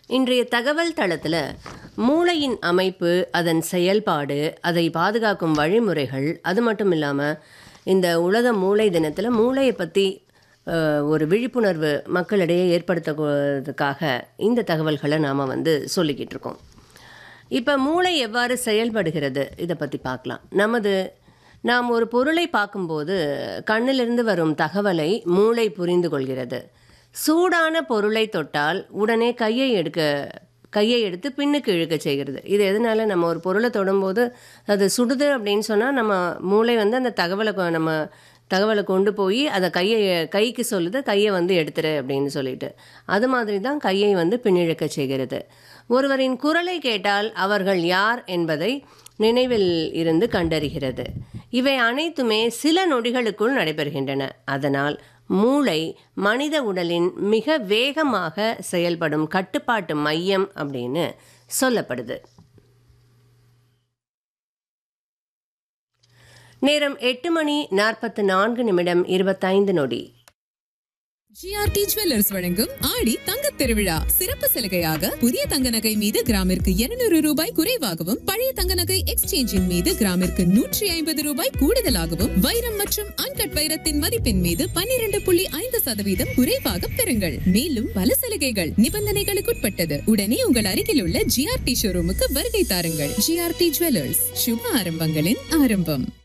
இன்றைய தகவல் தளத்தில் மூளையின் அமைப்பு அதன் செயல்பாடு அதை பாதுகாக்கும் வழிமுறைகள் அது மட்டும் இல்லாமல் இந்த உலக மூளை தினத்தில் மூளையை பற்றி அஹ், ஒரு விழிப்புணர்வு மக்களிடையே ஏற்படுத்துறதுக்காக இந்த தகவல்களை நாம் வந்து சொல்லிக்கிட்டு இருக்கோம் இப்போ மூளை எவ்வாறு செயல்படுகிறது இதை பற்றி பார்க்கலாம் நமது நாம் ஒரு பொருளை பார்க்கும்போது கண்ணிலிருந்து வரும் தகவலை மூளை புரிந்து கொள்கிறது சூடான பொருளை தொட்டால் உடனே கையை எடுக்க கையை எடுத்து பின்னுக்கு இழுக்க செய்கிறது இது எதனால நம்ம ஒரு பொருளை தொடும்போது அது சுடுது அப்படின்னு சொன்னால் நம்ம மூளை வந்து அந்த தகவலை கொ- நம்ம தகவலை கொண்டு போய் அதை கையை கைக்கு சொல்லுது கையை வந்து எடுத்துரு அப்படின்னு சொல்லிட்டு அது மாதிரி தான் கையை வந்து பின்னிழுக்க செய்கிறது ஒருவரின் குரலை கேட்டால் அவர்கள் யார் என்பதை நினைவில் இருந்து கண்டறிகிறது இவை அனைத்துமே சில நொடிகளுக்குள் நடைபெறுகின்றன அதனால் மூளை மனித உடலின் மிக வேகமாக செயல்படும் கட்டுப்பாட்டு மையம் அப்படின்னு சொல்லப்படுது நேரம் எட்டு மணி நாற்பத்து நான்கு நிமிடம் இருபத்தைந்து நொடி ஜிஆர்டி ஜுவல்லர்ஸ் வழங்கும் ஆடி தங்கத் திருவிழா சிறப்பு சலுகையாக புதிய தங்க நகை மீது கிராமிற்கு 200 ரூபாய் குறைவாகவும் பழைய தங்க நகை எக்ஸ்சேஞ்சின் மீது கிராமிற்கு நூற்றி ஐம்பது ரூபாய் கூடுதலாகவும் வைரம் மற்றும் அன்கட் வைரத்தின் மதிப்பின் மீது 12.5% புள்ளி ஐந்து சதவீதம் குறைவாக பெறுங்கள் மேலும் பல சலுகைகள் நிபந்தனைகளுக்குட்பட்டது உடனே உங்கள் அருகில் உள்ள ஜிஆர்டி ஷோரூமுக்கு வருகை தாருங்கள் ஜிஆர்டி ஜுவல்லர்ஸ் சுப ஆரம்பங்களின் ஆரம்பம்